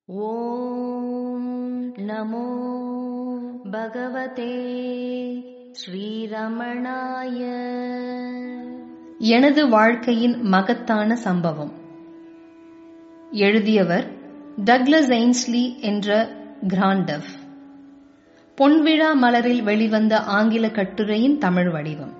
ॐ नमो भगवते ஸ்ரீரமணாய எனது வாழ்க்கையின் மகத்தான சம்பவம் எழுதியவர் டக்ளஸ் ஐன்ஸ்லி என்ற கிராண்டஃப் பொன்விழா மலரில் வெளிவந்த ஆங்கில கட்டுரையின் தமிழ் வடிவம்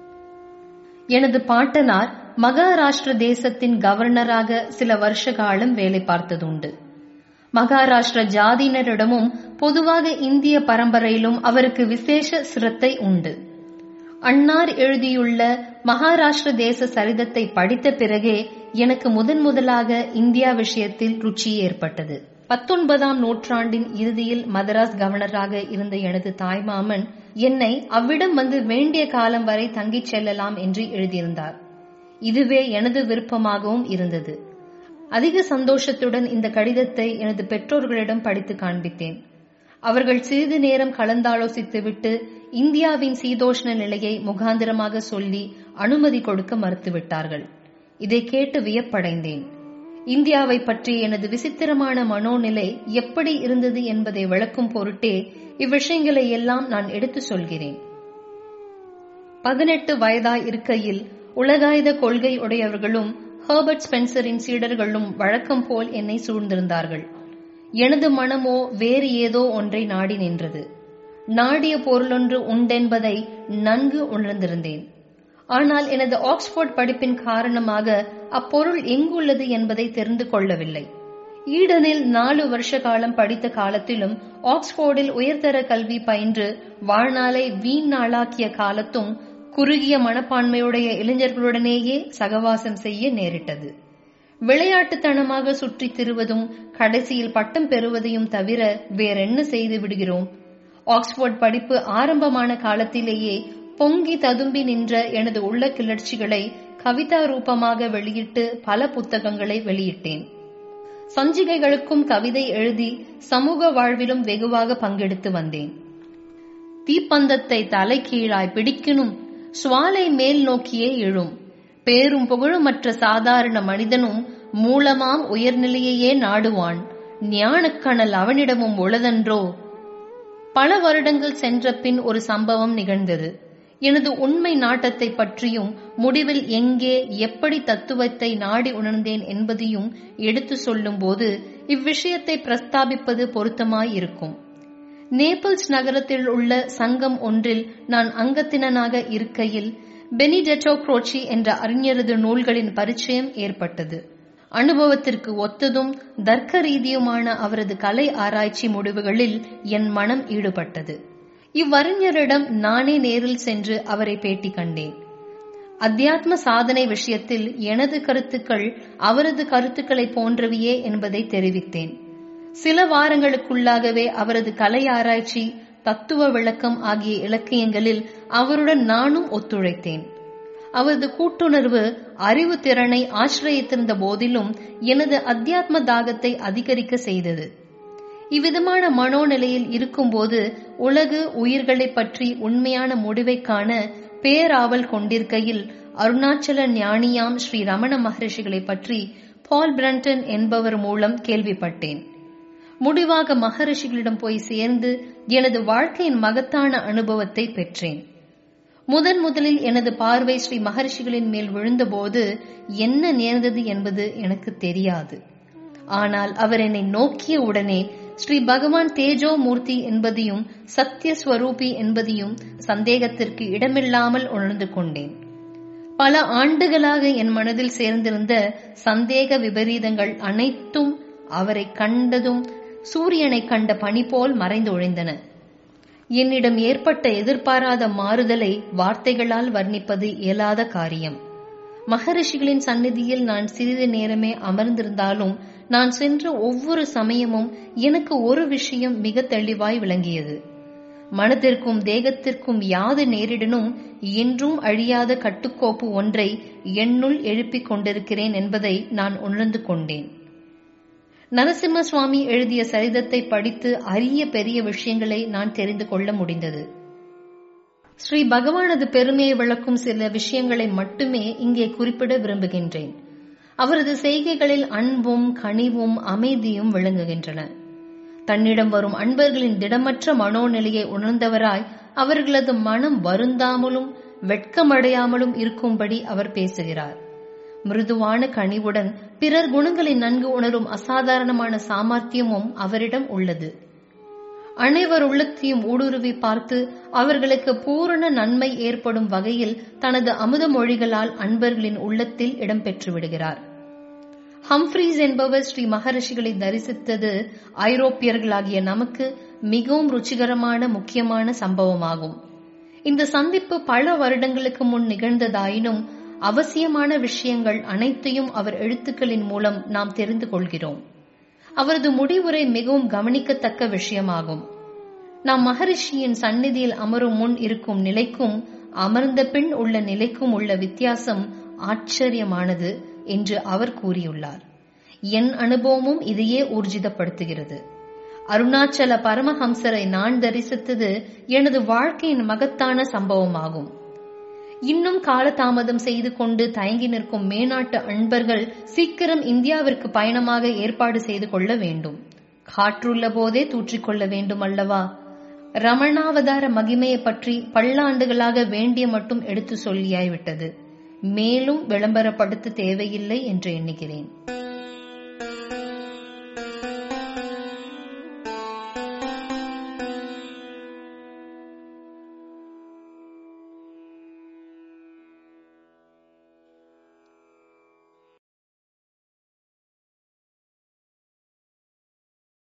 எனது பாட்டனார் மகாராஷ்டிர தேசத்தின் கவர்னராக சில வருஷ காலம் வேலை பார்த்ததுண்டு மகாராஷ்டிர ஜாதியினரிடமும் பொதுவாக இந்திய பரம்பரையிலும் அவருக்கு விசேஷ சிரத்தை உண்டு அன்னார் எழுதியுள்ள மகாராஷ்டிர தேச சரிதத்தை படித்த பிறகே எனக்கு முதன் முதலாக இந்தியா விஷயத்தில் ருச்சி ஏற்பட்டது பத்தொன்பதாம் நூற்றாண்டின் இறுதியில் மதராஸ் கவர்னராக இருந்த எனது தாய்மாமன் என்னை அவ்விடம் வந்து வேண்டிய காலம் வரை தங்கிச் செல்லலாம் என்று எழுதியிருந்தார் இதுவே எனது விருப்பமாகவும் இருந்தது அதிக சந்தோஷத்துடன் இந்த கடிதத்தை எனது பெற்றோர்களிடம் படித்து காண்பித்தேன் அவர்கள் சிறிது நேரம் கலந்தாலோசித்துவிட்டு இந்தியாவின் சீதோஷ்ண நிலையை முகாந்திரமாக சொல்லி அனுமதி கொடுக்க மறுத்துவிட்டார்கள் இதை கேட்டு வியப்படைந்தேன் இந்தியாவை பற்றி எனது விசித்திரமான மனோநிலை எப்படி இருந்தது என்பதை விளக்கும் பொருட்டே இவ்விஷயங்களை எல்லாம் நான் எடுத்து சொல்கிறேன் பதினெட்டு வயதாய் இருக்கையில் உலகாயுத கொள்கை உடையவர்களும் ஹர்பர்ட் ஸ்பென்சரின் சீடர்களும் வழக்கம் போல் என்னை சூழ்ந்திருந்தார்கள் எனது மனமோ வேறு ஏதோ ஒன்றை நாடி நின்றது நாடிய பொருளொன்று உண்டென்பதை நன்கு உணர்ந்திருந்தேன் ஆனால் எனது ஆக்ஸ்போர்ட் படிப்பின் காரணமாக அப்பொருள் எங்குள்ளது என்பதை தெரிந்து கொள்ளவில்லை ஈடனில் நாலு வருஷ காலம் படித்த காலத்திலும் ஆக்ஸ்போர்டில் உயர்தர கல்வி பயின்று வாழ்நாளை வீண் நாளாக்கிய காலத்தும் குறுகிய மனப்பான்மையுடைய இளைஞர்களுடனேயே சகவாசம் செய்ய நேரிட்டது விளையாட்டுத்தனமாக சுற்றி திருவதும் கடைசியில் பட்டம் பெறுவதையும் தவிர வேறென்ன செய்து விடுகிறோம் ஆக்ஸ்போர்ட் படிப்பு ஆரம்பமான காலத்திலேயே பொங்கி ததும்பி நின்ற எனது உள்ள கிளர்ச்சிகளை கவிதா ரூபமாக வெளியிட்டு பல புத்தகங்களை வெளியிட்டேன் சஞ்சிகைகளுக்கும் கவிதை எழுதி சமூக வாழ்விலும் வெகுவாக பங்கெடுத்து வந்தேன் தீப்பந்தத்தை தலை கீழாய் பிடிக்கணும் சுவாலை மேல் நோக்கியே எழும் பேரும் புகழுமற்ற சாதாரண மனிதனும் மூலமாம் உயர்நிலையையே நாடுவான் ஞானக்கணல் அவனிடமும் உளதன்றோ பல வருடங்கள் சென்ற பின் ஒரு சம்பவம் நிகழ்ந்தது எனது உண்மை நாட்டத்தை பற்றியும் முடிவில் எங்கே எப்படி தத்துவத்தை நாடி உணர்ந்தேன் என்பதையும் எடுத்து சொல்லும் போது இவ்விஷயத்தை பிரஸ்தாபிப்பது பொருத்தமாயிருக்கும் நேபிள்ஸ் நகரத்தில் உள்ள சங்கம் ஒன்றில் நான் அங்கத்தினனாக இருக்கையில் பெனிடெட்டோ குரோச்சி என்ற அறிஞரது நூல்களின் பரிச்சயம் ஏற்பட்டது அனுபவத்திற்கு ஒத்ததும் தர்க்க ரீதியுமான அவரது கலை ஆராய்ச்சி முடிவுகளில் என் மனம் ஈடுபட்டது இவ்வறிஞரிடம் நானே நேரில் சென்று அவரை பேட்டி கண்டேன் அத்தியாத்ம சாதனை விஷயத்தில் எனது கருத்துக்கள் அவரது கருத்துக்களை போன்றவையே என்பதை தெரிவித்தேன் சில வாரங்களுக்குள்ளாகவே அவரது கலை ஆராய்ச்சி தத்துவ விளக்கம் ஆகிய இலக்கியங்களில் அவருடன் நானும் ஒத்துழைத்தேன் அவரது கூட்டுணர்வு அறிவு திறனை ஆசிரியத்திருந்த போதிலும் எனது அத்தியாத்ம தாகத்தை அதிகரிக்க செய்தது இவ்விதமான மனோநிலையில் இருக்கும்போது உலகு உயிர்களை பற்றி உண்மையான முடிவை காண பேராவல் கொண்டிருக்கையில் அருணாச்சல ஞானியாம் ஸ்ரீ ரமண மகரிஷிகளை பற்றி பால் பிரண்டன் என்பவர் மூலம் கேள்விப்பட்டேன் முடிவாக மகரிஷிகளிடம் போய் சேர்ந்து எனது வாழ்க்கையின் மகத்தான அனுபவத்தை பெற்றேன் முதன் முதலில் எனது பார்வை ஸ்ரீ மகர்ஷிகளின் மேல் விழுந்தபோது என்ன நேர்ந்தது என்பது எனக்கு தெரியாது ஆனால் அவர் என்னை நோக்கிய உடனே ஸ்ரீ பகவான் தேஜோ மூர்த்தி என்பதையும் சத்திய ஸ்வரூபி என்பதையும் சந்தேகத்திற்கு இடமில்லாமல் உணர்ந்து கொண்டேன் பல ஆண்டுகளாக என் மனதில் சேர்ந்திருந்த சந்தேக விபரீதங்கள் அனைத்தும் அவரை கண்டதும் சூரியனை கண்ட பனி போல் மறைந்து ஒழிந்தன என்னிடம் ஏற்பட்ட எதிர்பாராத மாறுதலை வார்த்தைகளால் வர்ணிப்பது இயலாத காரியம் மகரிஷிகளின் சந்நிதியில் நான் சிறிது நேரமே அமர்ந்திருந்தாலும் நான் சென்ற ஒவ்வொரு சமயமும் எனக்கு ஒரு விஷயம் மிக தெளிவாய் விளங்கியது மனதிற்கும் தேகத்திற்கும் யாது நேரிடனும் என்றும் அழியாத கட்டுக்கோப்பு ஒன்றை என்னுள் எழுப்பிக் கொண்டிருக்கிறேன் என்பதை நான் உணர்ந்து கொண்டேன் நரசிம்ம சுவாமி எழுதிய சரிதத்தை படித்து அரிய பெரிய விஷயங்களை நான் தெரிந்து கொள்ள முடிந்தது ஸ்ரீ பகவானது பெருமையை விளக்கும் சில விஷயங்களை மட்டுமே இங்கே குறிப்பிட விரும்புகின்றேன் அவரது செய்கைகளில் அன்பும் கனிவும் அமைதியும் விளங்குகின்றன தன்னிடம் வரும் அன்பர்களின் திடமற்ற மனோநிலையை உணர்ந்தவராய் அவர்களது மனம் வருந்தாமலும் வெட்கமடையாமலும் இருக்கும்படி அவர் பேசுகிறார் மிருதுவான கனிவுடன் பிறர் குணங்களை நன்கு உணரும் அசாதாரணமான சாமர்த்தியமும் அவரிடம் உள்ளது அனைவர் உள்ளத்தையும் ஊடுருவி பார்த்து அவர்களுக்கு பூரண நன்மை ஏற்படும் வகையில் தனது அமுத மொழிகளால் அன்பர்களின் உள்ளத்தில் இடம்பெற்று விடுகிறார் ஹம்ஃப்ரீஸ் என்பவர் ஸ்ரீ மகரிஷிகளை தரிசித்தது ஐரோப்பியர்களாகிய நமக்கு மிகவும் ருச்சிகரமான முக்கியமான சம்பவமாகும் இந்த சந்திப்பு பல வருடங்களுக்கு முன் நிகழ்ந்ததாயினும் அவசியமான விஷயங்கள் அனைத்தையும் அவர் எழுத்துக்களின் மூலம் நாம் தெரிந்து கொள்கிறோம் அவரது முடிவுரை மிகவும் கவனிக்கத்தக்க விஷயமாகும் நாம் மகரிஷியின் சந்நிதியில் அமரும் முன் இருக்கும் நிலைக்கும் அமர்ந்த பின் உள்ள நிலைக்கும் உள்ள வித்தியாசம் ஆச்சரியமானது என்று அவர் கூறியுள்ளார் என் அனுபவமும் இதையே ஊர்ஜிதப்படுத்துகிறது அருணாச்சல பரமஹம்சரை நான் தரிசித்தது எனது வாழ்க்கையின் மகத்தான சம்பவமாகும் இன்னும் காலதாமதம் செய்து கொண்டு தயங்கி நிற்கும் மேனாட்டு அன்பர்கள் சீக்கிரம் இந்தியாவிற்கு பயணமாக ஏற்பாடு செய்து கொள்ள வேண்டும் காற்றுள்ள போதே தூற்றிக்கொள்ள வேண்டும் அல்லவா ரமணாவதார மகிமையை பற்றி பல்லாண்டுகளாக வேண்டிய மட்டும் எடுத்து சொல்லியாய்விட்டது மேலும் விளம்பரப்படுத்த தேவையில்லை என்று எண்ணுகிறேன்